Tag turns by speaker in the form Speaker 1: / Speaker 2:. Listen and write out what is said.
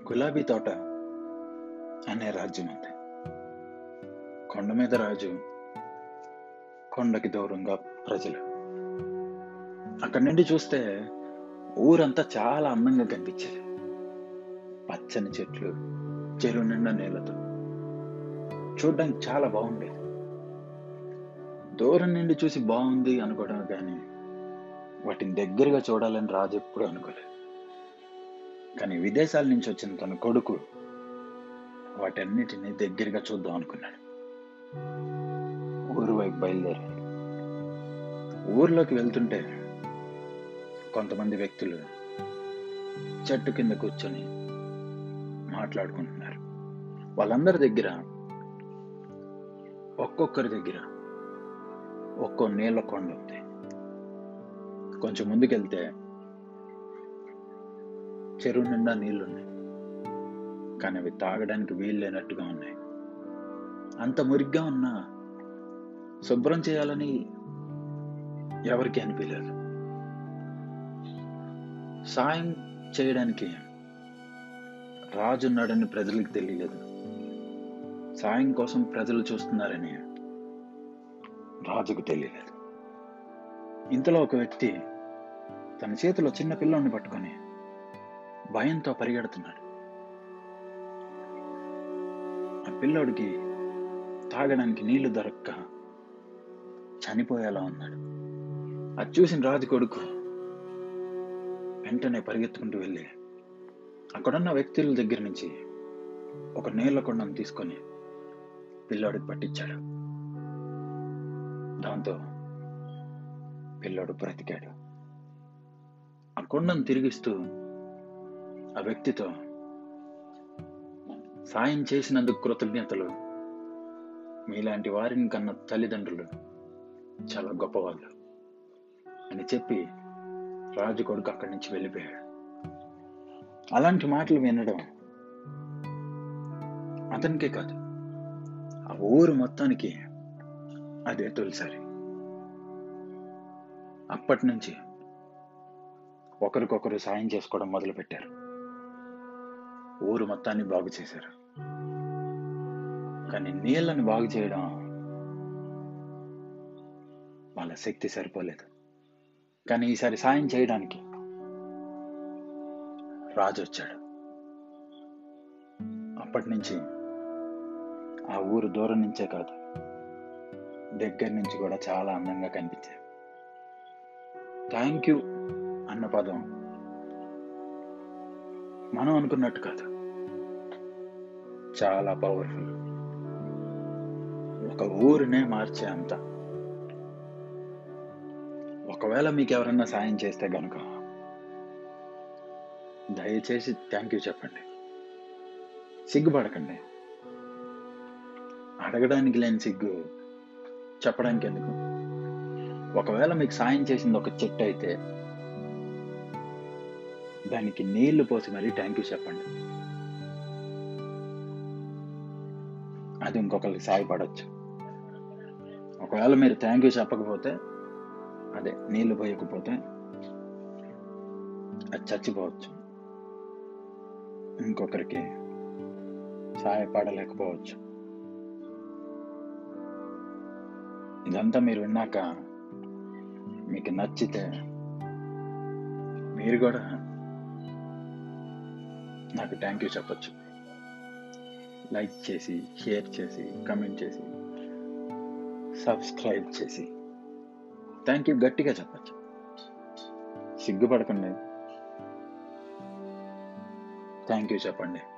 Speaker 1: గులాబీ తోట అనే రాజ్యం ఉంది కొండ మీద రాజు కొండకి దూరంగా ప్రజలు అక్కడి నుండి చూస్తే ఊరంతా చాలా అందంగా కనిపించేది పచ్చని చెట్లు చెరువు నిండా నీళ్ళతో చూడడానికి చాలా బాగుండేది దూరం నుండి చూసి బాగుంది అనుకోవడం కానీ వాటిని దగ్గరగా చూడాలని రాజు ఎప్పుడు అనుకోలేదు కానీ విదేశాల నుంచి వచ్చిన తన కొడుకు వాటన్నిటిని దగ్గరగా చూద్దాం అనుకున్నాడు ఊరు వైపు బయలుదేరాడు ఊర్లోకి వెళ్తుంటే కొంతమంది వ్యక్తులు చెట్టు కింద కూర్చొని మాట్లాడుకుంటున్నారు వాళ్ళందరి దగ్గర ఒక్కొక్కరి దగ్గర ఒక్కో నీళ్ళ కొండ ఉంది కొంచెం ముందుకెళ్తే చెరువు నిండా నీళ్లున్నాయి కానీ అవి తాగడానికి వీలు లేనట్టుగా ఉన్నాయి అంత మురిగ్గా ఉన్నా శుభ్రం చేయాలని ఎవరికి అనిపించలేదు సాయం చేయడానికి రాజున్నాడని ప్రజలకు తెలియలేదు సాయం కోసం ప్రజలు చూస్తున్నారని రాజుకు తెలియలేదు ఇంతలో ఒక వ్యక్తి తన చేతిలో చిన్న పిల్లోని పట్టుకొని భయంతో పరిగెడుతున్నాడు ఆ పిల్లోడికి తాగడానికి నీళ్లు దొరక్క చనిపోయేలా ఉన్నాడు అది చూసిన రాజు కొడుకు వెంటనే పరిగెత్తుకుంటూ వెళ్ళి అక్కడున్న వ్యక్తుల దగ్గర నుంచి ఒక నీళ్ల కొండను తీసుకొని పిల్లోడికి పట్టించాడు దాంతో పిల్లోడు బ్రతికాడు ఆ కొండను తిరిగిస్తూ ఆ వ్యక్తితో సాయం చేసినందుకు కృతజ్ఞతలు మీలాంటి వారిని కన్న తల్లిదండ్రులు చాలా గొప్పవాళ్ళు అని చెప్పి రాజు కొడుకు అక్కడి నుంచి వెళ్ళిపోయాడు అలాంటి మాటలు వినడం అతనికే కాదు ఆ ఊరు మొత్తానికి అదే తొలిసారి అప్పటి నుంచి ఒకరికొకరు సాయం చేసుకోవడం మొదలుపెట్టారు ఊరు మొత్తాన్ని బాగు చేశారు కానీ నీళ్ళని బాగు చేయడం వాళ్ళ శక్తి సరిపోలేదు కానీ ఈసారి సాయం చేయడానికి రాజు వచ్చాడు అప్పటి నుంచి ఆ ఊరు దూరం నుంచే కాదు దగ్గర నుంచి కూడా చాలా అందంగా కనిపించాయి థ్యాంక్ యూ అన్న పదం మనం అనుకున్నట్టు కాదు చాలా పవర్ఫుల్ ఒక ఊరినే మార్చే అంత ఒకవేళ మీకు ఎవరన్నా సాయం చేస్తే గనుక దయచేసి థ్యాంక్ యూ చెప్పండి సిగ్గుపడకండి అడగడానికి లేని సిగ్గు చెప్పడానికి ఎందుకు ఒకవేళ మీకు సాయం చేసింది ఒక చెట్టు అయితే దానికి నీళ్లు పోసి మరీ థ్యాంక్ యూ చెప్పండి అది ఇంకొకరికి సాయపడవచ్చు ఒకవేళ మీరు థ్యాంక్ యూ చెప్పకపోతే అదే నీళ్లు పోయకపోతే అది చచ్చిపోవచ్చు ఇంకొకరికి సహాయపడలేకపోవచ్చు ఇదంతా మీరు విన్నాక మీకు నచ్చితే మీరు కూడా నాకు థ్యాంక్ యూ చెప్పచ్చు లైక్ చేసి షేర్ చేసి కమెంట్ చేసి సబ్స్క్రైబ్ చేసి థ్యాంక్ యూ గట్టిగా చెప్పచ్చు సిగ్గుపడకండి థ్యాంక్ యూ చెప్పండి